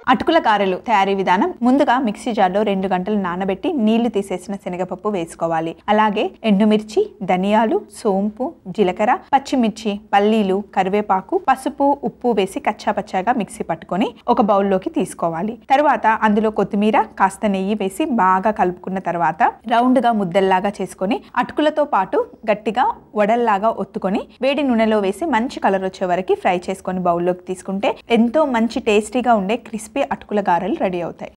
అటుకుల గారెలు తయారీ విధానం ముందుగా మిక్సీ జార్లో రెండు గంటలు నానబెట్టి నీళ్లు తీసేసిన శనగపప్పు వేసుకోవాలి అలాగే ఎండుమిర్చి ధనియాలు సోంపు జీలకర్ర పచ్చిమిర్చి పల్లీలు కరివేపాకు పసుపు ఉప్పు వేసి కచ్చాపచ్చాగా మిక్సీ పట్టుకొని ఒక బౌల్లోకి తీసుకోవాలి తర్వాత అందులో కొత్తిమీర కాస్త నెయ్యి వేసి బాగా కలుపుకున్న తర్వాత రౌండ్ గా ముద్దల్లాగా చేసుకొని అటుకులతో పాటు గట్టిగా వడల్లాగా ఒత్తుకొని వేడి నూనెలో వేసి మంచి కలర్ వచ్చే వరకు ఫ్రై చేసుకొని బౌల్లోకి తీసుకుంటే ఎంతో మంచి టేస్టీగా ఉండే క్రిస్పీ అటుకుల గారెలు రెడీ అవుతాయి